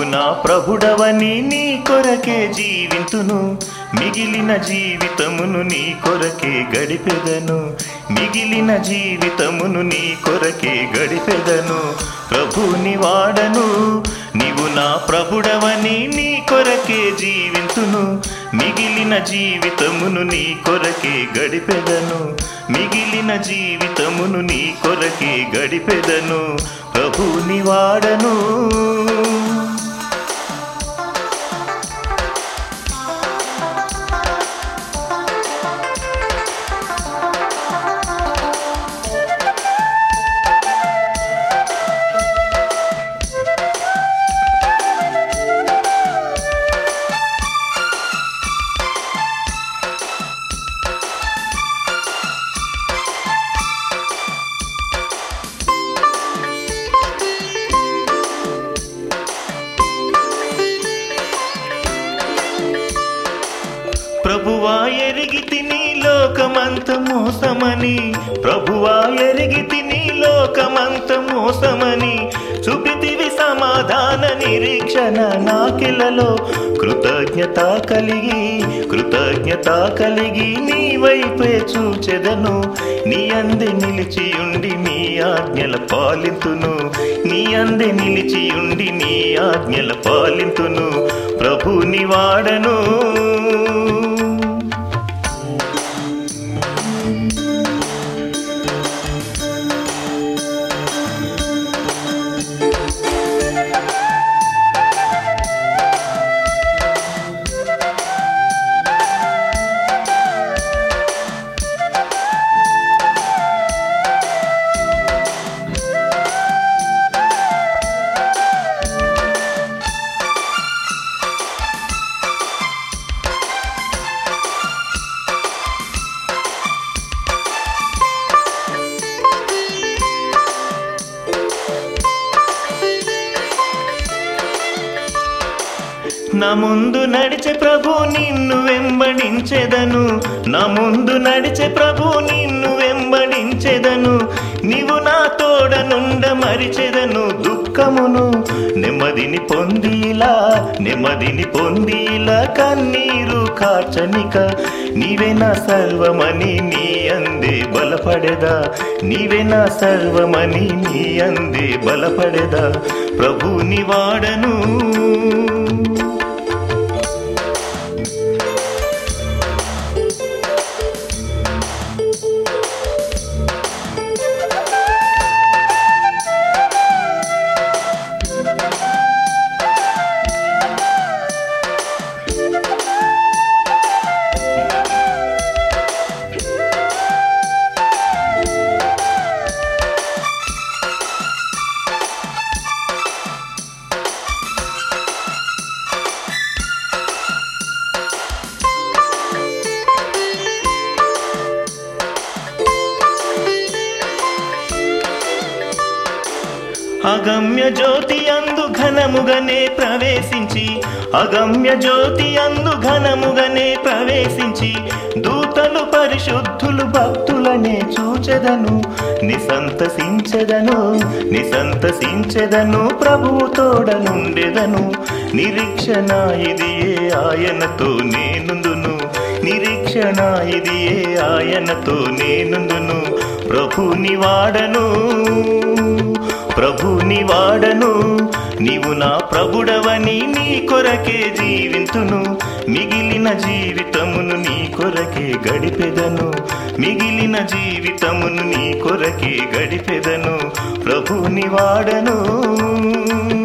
నా ప్రభుడవని నీ కొరకే జీవింతును మిగిలిన జీవితమును నీ కొరకే గడిపెదను మిగిలిన జీవితమును నీ కొరకే గడిపెదను ప్రభుని వాడను నీవు నా ప్రభుడవని నీ కొరకే జీవింతును మిగిలిన జీవితమును నీ కొరకే గడిపెదను మిగిలిన జీవితమును నీ కొరకే గడిపెదను ప్రభుని వాడను ప్రభువా ఎరిగి తిని లోకమంత మోసమని ప్రభువా ఎరిగి తిని లోకమంత మోసమని చూపితివి సమాధాన నిరీక్షణ నాకిలలో కృతజ్ఞత కలిగి కృతజ్ఞత కలిగి నీ వైపే చూచెదను నీ అందే నిలిచియుండి నీ ఆజ్ఞల పాలింతును నీ అందే నిలిచియుండి నీ ఆజ్ఞల పాలింతును ప్రభుని వాడను నా ముందు నడిచే ప్రభు నిన్ను వెంబడించెదను నా ముందు నడిచే ప్రభు నిన్ను వెంబడించెదను నీవు నా తోడ నుండ మరిచెదను దుఃఖమును నెమ్మదిని పొందిలా నెమ్మదిని పొందిలా కన్నీరు కాచనిక నీవే నా సర్వమని నీ అందే బలపడెదా నీవే నా సర్వమని నీ అందే బలపడెదా ప్రభుని వాడను అగమ్య జ్యోతి అందు ఘనముగనే ప్రవేశించి అగమ్య జ్యోతి అందు ఘనముగనే ప్రవేశించి దూతలు పరిశుద్ధులు భక్తులనే చూచెదను నిసంతసించెదను నిసంతసించెదను ప్రభువు తోడ నుండెదను నిరీక్షణ ఇది ఏ ఆయనతో నేనుందును నిరీక్షణ ఇది ఏ ఆయనతో నేనుందును ప్రభుని వాడను ప్రభుని వాడను నీవు నా ప్రభుడవని నీ కొరకే జీవింతును మిగిలిన జీవితమును నీ కొరకే గడిపెదను మిగిలిన జీవితమును నీ కొరకే గడిపెదను ప్రభుని వాడను